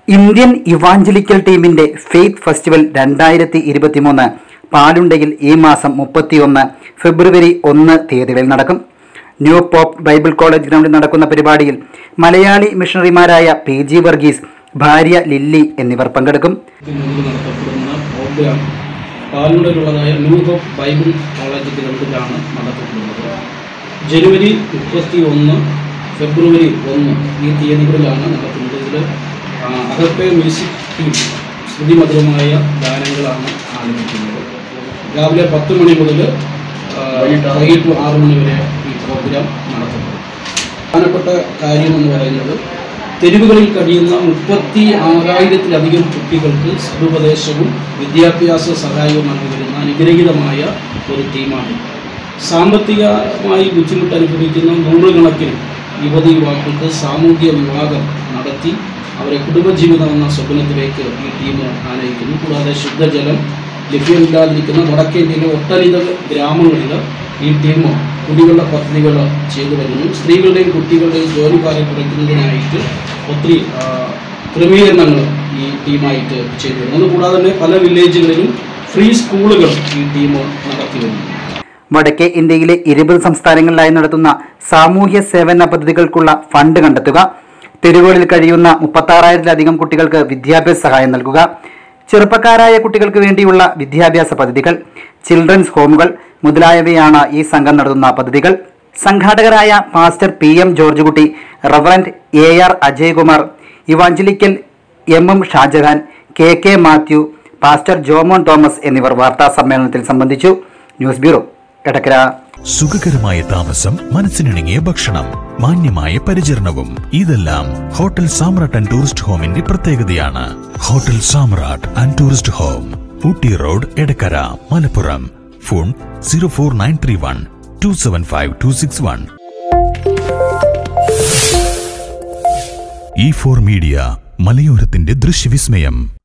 Indian evangelical ടീമിന്റെ faith festival രണ്ടായിരത്തി ഇരുപത്തിമൂന്ന് പാലുണ്ടയിൽ ഈ മാസം മുപ്പത്തിയൊന്ന് ഫെബ്രുവരി ഒന്ന് തീയതികളിൽ നടക്കും ന്യൂ പോപ്പ് ബൈബിൾ കോളേജ് ഗ്രൗണ്ടിൽ നടക്കുന്ന പരിപാടിയിൽ മലയാളി മിഷണറിമാരായ പി ജി വർഗീസ് ഭാര്യ ലില്ലി എന്നിവർ പങ്കെടുക്കും മുന്നിൽ നടത്തപ്പെടുന്ന പ്രോഗ്രാം പാലൂരിലുള്ളതായ ന്യൂ ഹോപ്പ് ബൈബിൾ കോളേജ് ഗ്രൗണ്ടിലാണ് നടത്തപ്പെടുന്നത് ജനുവരി മുപ്പത്തി ഒന്ന് ഫെബ്രുവരി ഒന്ന് ഈ തീയതികളിലാണ് നടത്തുന്നത് ഇതിൽ അകത്തെ മ്യൂസിക് ടീം ശ്രുതിമധുരമായ ഗാനങ്ങളാണ് ആലപിക്കുന്നത് രാവിലെ പത്ത് മണി മുതൽ ആ, വൈകിട്ട് ആറ് മണി വരെ ഈ പ്രോഗ്രാം നടത്തപ്പെടും പ്രധാനപ്പെട്ട കാര്യം എന്ന് പറയുന്നത് തെരുവുകളിൽ കഴിയുന്ന മുപ്പത്തി ആറായിരത്തിലധികം കുട്ടികൾക്ക് സതുപദേശവും വിദ്യാഭ്യാസ സഹായവും നൽകി വരുന്ന അനുഗ്രഹീതമായ ഒരു ടീമാണ് സാമ്പത്തികമായി ബുദ്ധിമുട്ട് അനുഭവിക്കുന്ന നൂറുകണക്കിന് യുവതി യുവാക്കൾക്ക് സാമൂഹ്യ വിവാഹം നടത്തി അവരെ കുടുംബജീവിതം എന്ന സ്വപ്നത്തിലേക്ക് ഈ ടീം ആനയിക്കുന്നു കൂടാതെ ശുദ്ധജലം ലഭ്യമില്ലാതിരിക്കുന്ന വടക്കേന്ത്യയിലെ ഒട്ടനവധി ഗ്രാമങ്ങളിൽ ഈ ടീം കുടിവെള്ള പദ്ധതികൾ ചെയ്തു വരുന്നു സ്ത്രീകളുടെയും കുട്ടികളുടെയും ജോലിഭാരം കുറയ്ക്കുന്നതിനായിട്ട് ഒത്തിരി ആ, ക്രമീകരണങ്ങൾ ഈ ടീമായിട്ട് ചെയ്തു വരുന്നു അതുകൂടാതെ തന്നെ പല വില്ലേജുകളിലും ഫ്രീ സ്കൂളുകൾ ഈ ടീം നടത്തി വരുന്നു വടക്കേ ഇന്ത്യയിലെ ഇരുപത് സംസ്ഥാനങ്ങളിലായി നടത്തുന്ന സാമൂഹ്യ സേവന പദ്ധതികൾക്കുള്ള ഫണ്ട് കണ്ടെത്തുക തെരുവുകളിൽ കഴിയുന്ന മുപ്പത്താറായിരത്തിലധികം കുട്ടികൾക്ക് വിദ്യാഭ്യാസ സഹായം നൽകുക ചെറുപ്പക്കാരായ കുട്ടികൾക്ക് വേണ്ടിയുള്ള വിദ്യാഭ്യാസ പദ്ധതികൾ ചിൽഡ്രൻസ് ഹോമുകൾ മുതലായവയാണ് ഈ സംഘം നടത്തുന്ന പദ്ധതികൾ സംഘാടകരായ pastor P M George Kutty reverend A R Ajayakumar evangelical M M Shajahan K K Mathew pastor Jomon Thomas എന്നിവർ വാർത്താ സമ്മേളനത്തിൽ സംബന്ധിച്ചു ന്യൂസ് ബ്യൂറോ എടക്കര സുഖകരമായ താമസം മനസ്സിനിണങ്ങിയ ഭക്ഷണം മാന്യമായ പരിചരണവും ഇതെല്ലാം ഹോട്ടൽ സാമ്രാട്ട് ആൻഡ് ടൂറിസ്റ്റ് ഹോമിന്റെ പ്രത്യേകതയാണ് hotel Samrat and tourist home Ooty road Edakkara Malappuram phone zero four nine three one two seven five two six one E four media മലയോരത്തിന്റെ ദൃശ്യവിസ്മയം